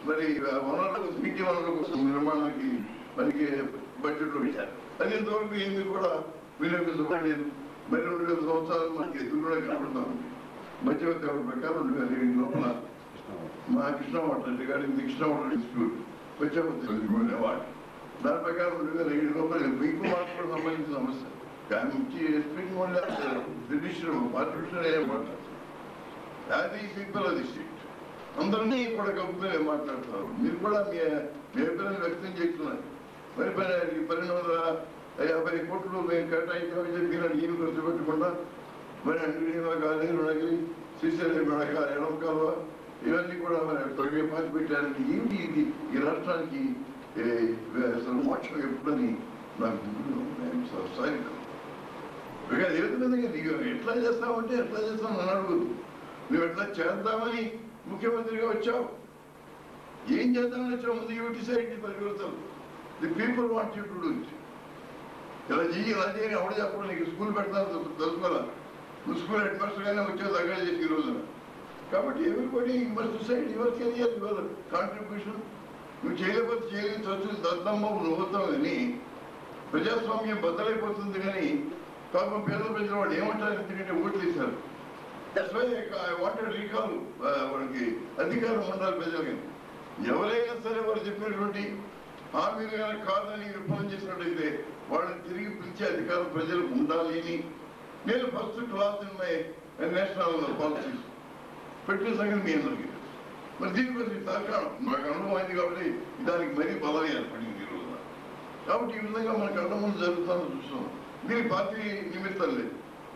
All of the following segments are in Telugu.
మరి వనరుల కోసం నీటి వనరుల కోసం నిర్మాణానికి మనకి బడ్జెట్లో పెట్టారు అది ఇంతవరకు ఏమి కూడా వినియోగించబడలేదు మరి రెండు వేల సంవత్సరాలు మనకి ఎదురుగా కనబడతాం మధ్యవర్తి ప్రకారం రెండు వేల ఏడు లోపల మా Krishna water regarding the Krishna water institute మధ్యవర్తి అవార్డు దాని ప్రకారం రెండు వేల ఏడు లోపల మీకు మాకు కూడా సంబంధించిన సమస్య కానీ స్పీకింగ్ ఓన్లీ జుడిషియల్ పార్టిషన్ ఏమంటారు అది పీపుల్ అది స్టేట్ అందరినీ కూడా కప్పుతూనే మాట్లాడతారు మీరు కూడా మీ మీ అభిప్రాయం వ్యక్తం చేస్తున్నారు మరి పని ఈ పన్నెండు వందల యాభై కోట్లు మేము కేటాయించామని చెప్పి మీరు ఏమి ఖర్చు పెట్టకుండా మరి అన్ని కాదు రుణగిరి శ్రీశైలం మెడక ఎడమ కాలువ ఇవన్నీ కూడా మరి తొలగే పాతి పెట్టారని ఏమిటి ఇది ఈ రాష్ట్రానికి ఏ, అసలు మోక్షం ఎప్పుడని నాకు సారీ ఇక ఏ విధంగా నీకు ఎట్లా చేస్తావంటే ఎట్లా చేస్తావు అని అడుగుదు నువ్వు ఎట్లా చేద్దామని ముఖ్యమంత్రిగా వచ్చావు ఏం చేద్దామని వచ్చావు ముందు యూ డిసైడ్ పరిగెడతావు the people want you to do it ఇలా చెయ్యి ఇలా చేయి ఎవడు చెప్పడం నీకు స్కూల్ పెడతాను తెలుసుకోవాలా నువ్వు స్కూల్ హెడ్ మాస్టర్గానే వచ్చేది దగ్గర చేసి ఈ రోజున కాబట్టి everybody must decide your career your contribution నువ్వు చేయలేకపోతే చేయలేదు చదువు దద్దమ్మ నువ్వు అవుతావు కానీ ప్రజాస్వామ్యం బద్దలైపోతుంది కానీ పాపం పేద ప్రజలు వాళ్ళు ఏమంటారు ఎందుకంటే ఓట్లు ఇస్తారు that's why I wanted recall వాళ్ళకి అధికారం ఉండాలి ప్రజలకి ఎవరైనా సరే వారు చెప్పినటువంటి హామీలు కనుక కాదని విఫలం చేసినట్టయితే వాళ్ళని తిరిగి పిలిచే అధికారం ప్రజలకు ఉండాలి అని నేను first class in my national policies పెట్టిన సంగతి మీ అందరికీ తెలుసు. మరి దీనికోసం సహకారం నాకు అనుభవం అయింది కాబట్టి దానికి మరీ బలం ఏర్పడింది ఈ రోజున కాబట్టి ఈ విధంగా మన కళ్ళ ముందు జరుగుతుందని చూస్తున్నాం దీనికి పార్టీ నిమిత్తం లేదు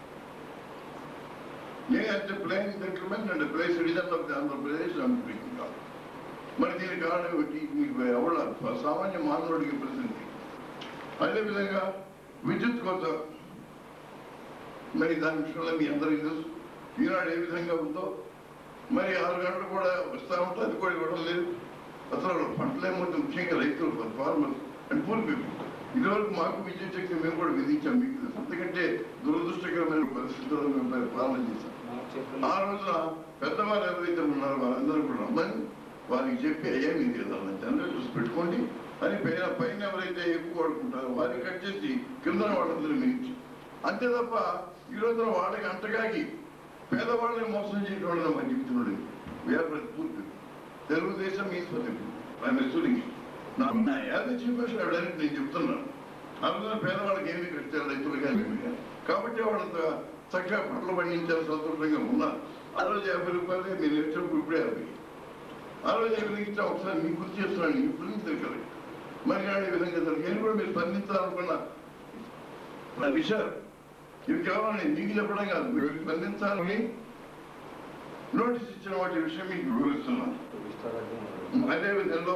నేను అంటే plain settlement and play citizen of the Andhra Pradesh speaking కాదు మరి దీనికి కారణం ఏంటి? మీకు ఎవడ సామాన్య మానవుడికి ప్రసిద్ధి అదేవిధంగా విద్యుత్ కొరత మరి దాని విషయంలో మీ అందరికీ తెలుసు ఈనాడు ఏ విధంగా ఉందో మరి ఆరు గంటలు కూడా వస్తూ ఉంటే అది కూడా ఇవ్వడం లేదు అసలు పంటలేమో ముఖ్యంగా రైతులు ఫార్మర్స్ అండ్ పూర్ పీపుల్ ఇదివరకు మాకు విద్యుత్ శక్తి మేము కూడా విధించాం మీకు తెలుసు. ఎందుకంటే దురదృష్టకరమైన పరిస్థితుల్లో మేము పాలన చేశాం ఆ రోజున పెద్దవారు ఎవరైతే ఉన్నారో వాళ్ళందరూ కూడా రమ్మని వారికి చెప్పి అయ్యా మీకు ఏదన్నా జనరేటర్స్ పెట్టుకోండి అని పైన పైన ఎవరైతే ఎక్కువ వాడుకుంటారో వారికి కట్ చేసి కింద వాళ్ళందరూ మించి అంతే తప్ప ఈ రోజున వాళ్ళకి అంటగాకి పేదవాళ్ళని మోసం చేయడం వల్ల మన చెప్తున్నాడు వేరే పూర్తి తెలుగుదేశం ఈశ్వరి ఆయన సూరికి నా యాద చీఫ్ డైరెక్ట్ నేను చెప్తున్నాను ఆ రోజున పేదవాళ్ళకి ఏమి కట్టారు రైతులు కానీ కాబట్టి వాళ్ళంతా చక్కగా పంటలు పండించారు సంతోషంగా ఉన్నారు ఆ రోజు యాభై రూపాయలు మీరు ఇచ్చినప్పుడు ఇప్పుడే యాభై ఆ రోజు ఏ విధంగా ఇచ్చా ఒకసారి మీకు గుర్తు చేస్తున్నాను ఇప్పుడు నుంచి తెలియదు మరి నాడు ఈ విధంగా జరిగింది నేను కూడా మీరు స్పందించాలనుకున్నా నా విషయాలు ఇవి కేవలం నేను మీకు చెప్పడం కాదు మీరు స్పందించాలని నోటీస్ ఇచ్చిన వాటి విషయం మీకు వివరిస్తున్నాను అదే విధంలో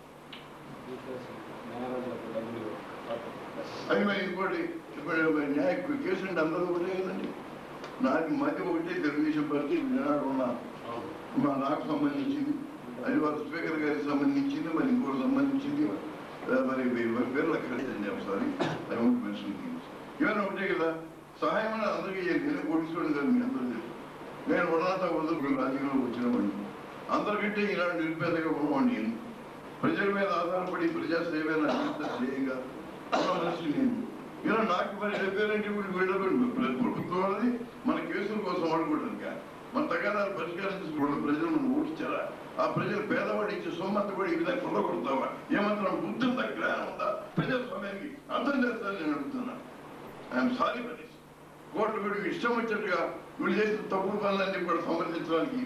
అది మరి ఇంకోటి ఇప్పుడు మరి న్యాయ కేసు అంటే అందరూ ఒకటే కదండి నాకు మధ్య ఒకటే తెలుగుదేశం పార్టీ ఈనాడు ఉన్న మా నాకు సంబంధించింది అది వాళ్ళ స్పీకర్ గారికి సంబంధించింది మరి ఇంకోటి సంబంధించింది ఆ, మరి మీ- పేర్లు అక్కర్లేదండి ఒకసారి ఐ వాంట్ మెన్షన్ థింగ్స్ ఇవన్నీ ఒకటే కదా సహాయం అనేది అందరికీ చేయాలి. నేను కోటీశ్వరుడు గారు మీ అందరూ తెలుసు నేను ఉన్నత వదులు రాజకీయంలోకి వచ్చినవాడిని అందరికంటే ఇలాంటి నిరుపేదగా ఉన్నవాడిని నేను ప్రజల మీద ఆధారపడి ప్రజా సేవ ధ్యేయంగా ఉన్న మనిషి నేను ఇలా నాకు మరి చెప్పారంటే ఇప్పుడు వీళ్ళని ప్రభుత్వం అనేది మన కేసుల కోసం వాడుకోవడానికి మన తగాదాలు పరిష్కరించుకోవడం ప్రజలు మనం ఓడించారా ఆ ప్రజలు పేదవాడు ఇచ్చే సొమ్మంతా కూడా ఈ విధంగా కొల్లగొడతావా ఏమాత్రం బుద్ధి ఉందా జ్ఞానం ఉందా ప్రజాస్వామ్యానికి అర్థం చేస్తానని నేను అడుగుతున్నా I'm sorry for this court వీడికి ఇష్టం వచ్చినట్టుగా వీళ్ళు చేసిన తప్పుడు పనులన్నీ కూడా సమర్థించడానికి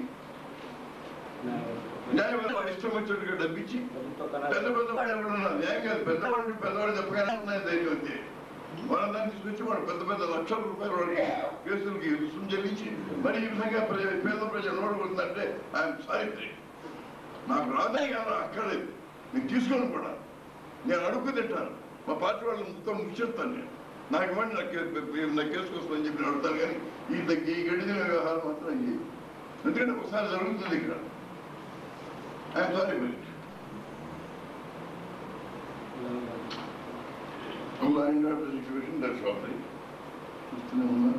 న్యాయవాది ఇష్టం వచ్చినట్టుగా డబ్బిచ్చి పెద్ద పెద్ద వాడు ఎవడన్నా న్యాయం కాదు పెద్దవాడు పెద్దవాడు చెప్పగానే ఉన్నాయి ధైర్యం అంతే వాళ్ళందరినీ తీసుకొచ్చి వాడు పెద్ద పెద్ద లక్షల రూపాయలు వాడికి కేసులకి రుసుము చెల్లించి మరి ఈ విధంగా ప్రజ పేద ప్రజలు ఓడగొడుతుందంటే ఐఎమ్ సారీ నాకు రాదే కాదు అక్కర్లేదు నేను తీసుకోను కూడా నేను అడుగు తింటాను మా పార్టీ వాళ్ళు మొత్తం ముచ్చేస్తాను నేను నాకు ఇవ్వండి నా కే- నా కేసు కోసం అని చెప్పి నేను అడుగుతాను కానీ ఈ దగ్గర ఈ గడిచిన వ్యవహారం మాత్రం ఇది ఎందుకంటే ఒకసారి జరుగుతుంది ఇక్కడ ఐఎమ్ సారీ మరి line out the situation, that's all right. చూస్తూనే ఉన్నా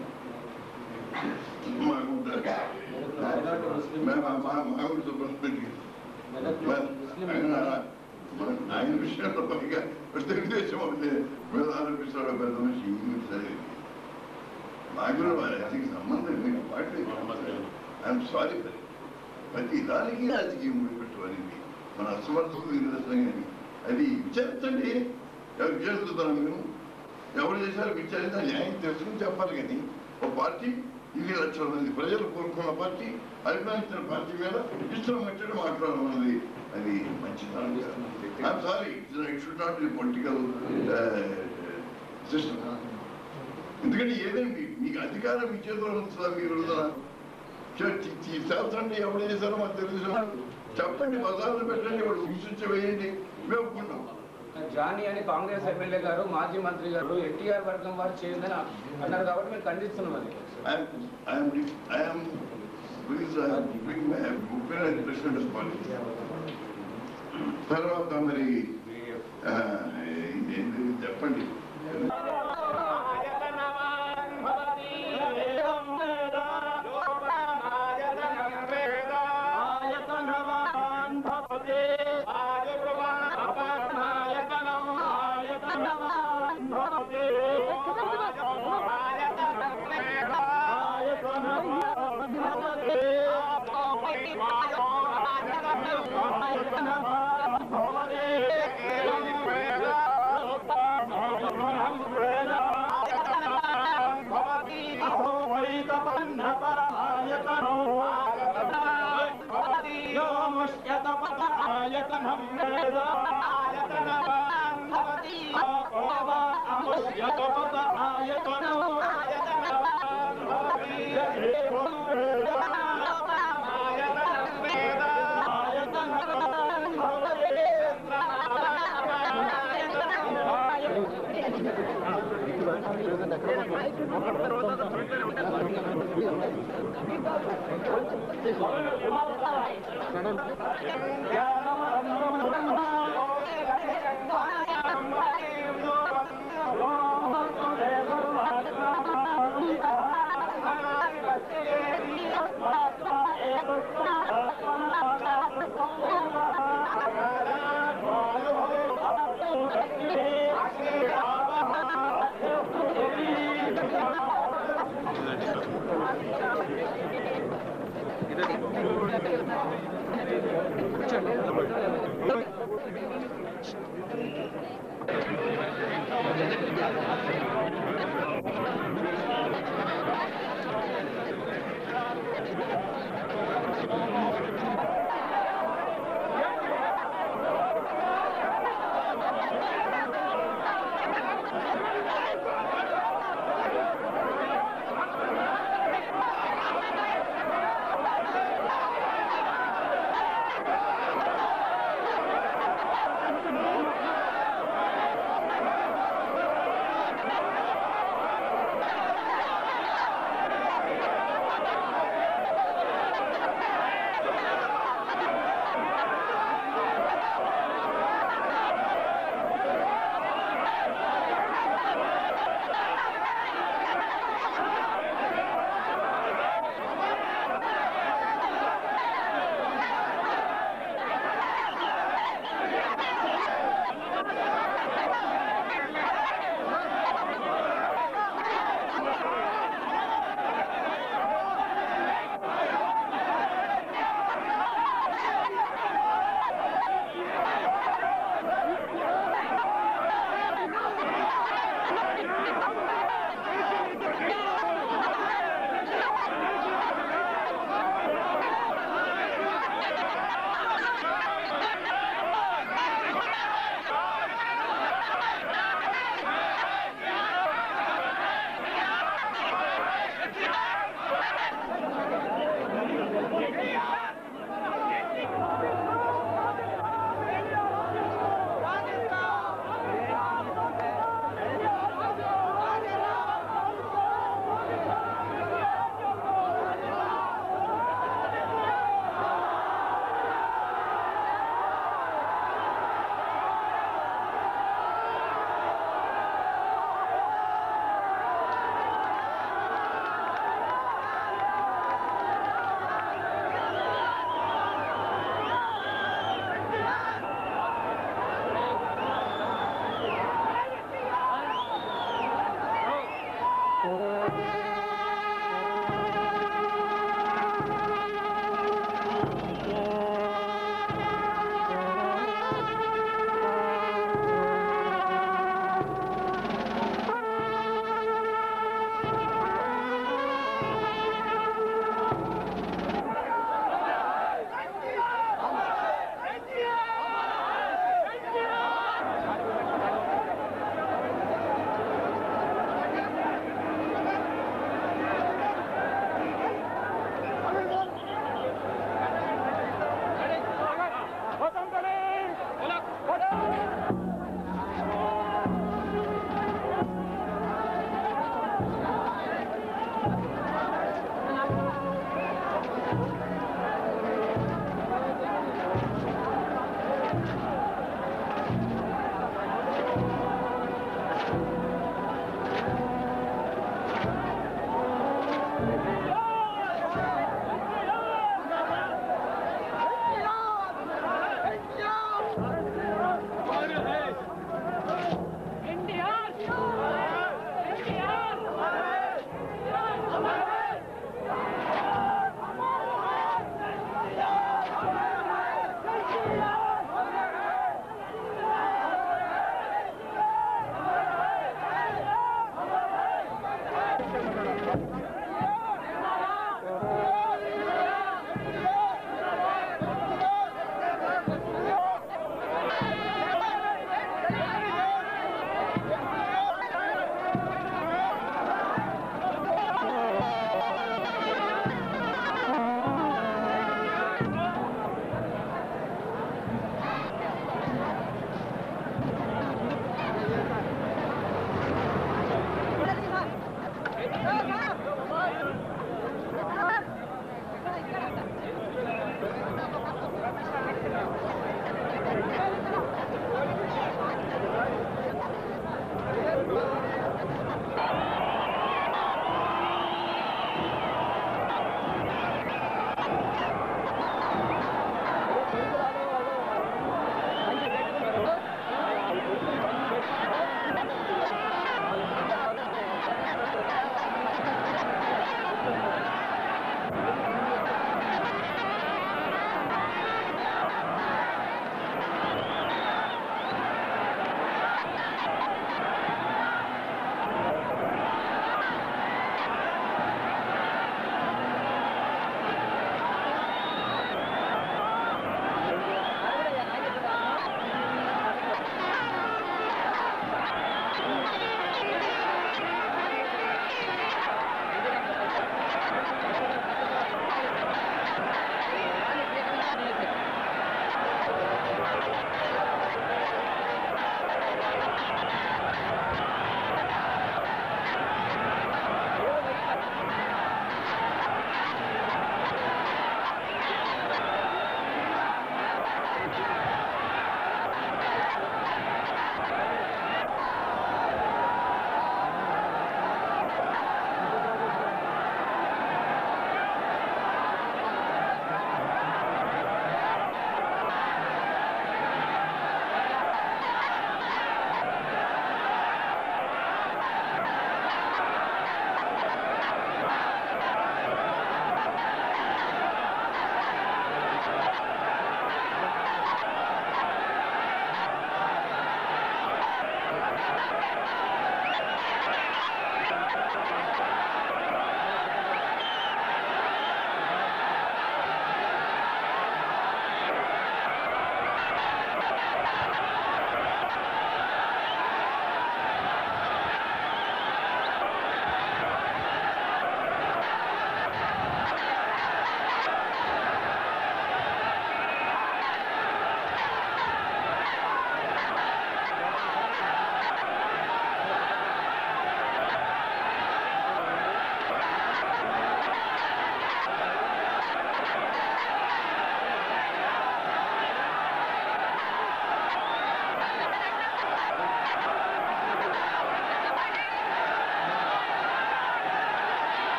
మాకు ఉంటుంది. మా- మా- మా- మామిడి సుబ్రహ్మణ్యం మెదక్లో ముస్లిం ఆయన- మన- ఆయన విషయంలో పైగా తెలుగుదేశం అంటే మీద ఆరోపిస్తాడు పెద్ద మనిషి ఇంగ్లీష్ సరే నాకు కూడా వారికి సంబంధం లేదు పార్టీ ఐఎమ్ సారీ ఫర్ ప్రతి దానికి రాజకీయం ముడిపెట్టుకోవాలి మన అసమర్థకు నిదర్శనం కానీ అది విచారించండి ఎవరు విచారిస్తున్నాం మేము ఎవరు చేశారు విచారించాలి న్యాయం తెలుసుకుని చెప్పాలి కానీ ఒక పార్టీ ఇన్ని లక్షల మంది ప్రజలు కోరుకున్న పార్టీ అభిమానించిన పార్టీ మీద ఇష్టం వచ్చాడు మాట్లాడడం అనేది అది మంచితనం I'm sorry it should not be political system ఎందుకంటే ఏదైనా మీ- మీకు అధికారం మీ చేతిలో ఉంటుందా మీరు చేల్చండి ఎవరు చేశారో మాకు తెలుసు చెప్పండి బజార్లు పెట్టండి వాడు విసృష్టి వేయండి మేము ఒప్పుకుంటాం జానీ అని కాంగ్రెస్ ఎమ్మెల్యే గారు మాజీ మంత్రి గారు ఎన్టీఆర్ వర్గం వారు చేయదని అన్నారు కాబట్టి మేము ఖండిస్తున్నాం అది I'm, I'm, I am, please, I am bring my opinion as president of party. తర్వాత మరి ఆ, ఏంటి చెప్పండి Thank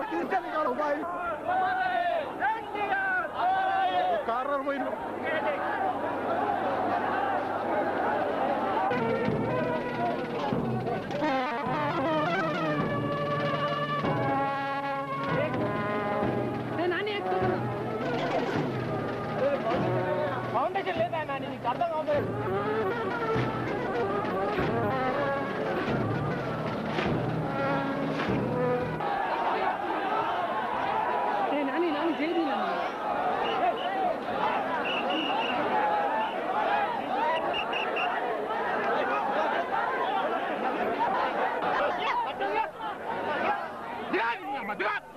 ఫౌండేషన్ లేదా నాని నీకు అర్థం అవుతుంది నాని నాని చేయి నాని దిగా దిగా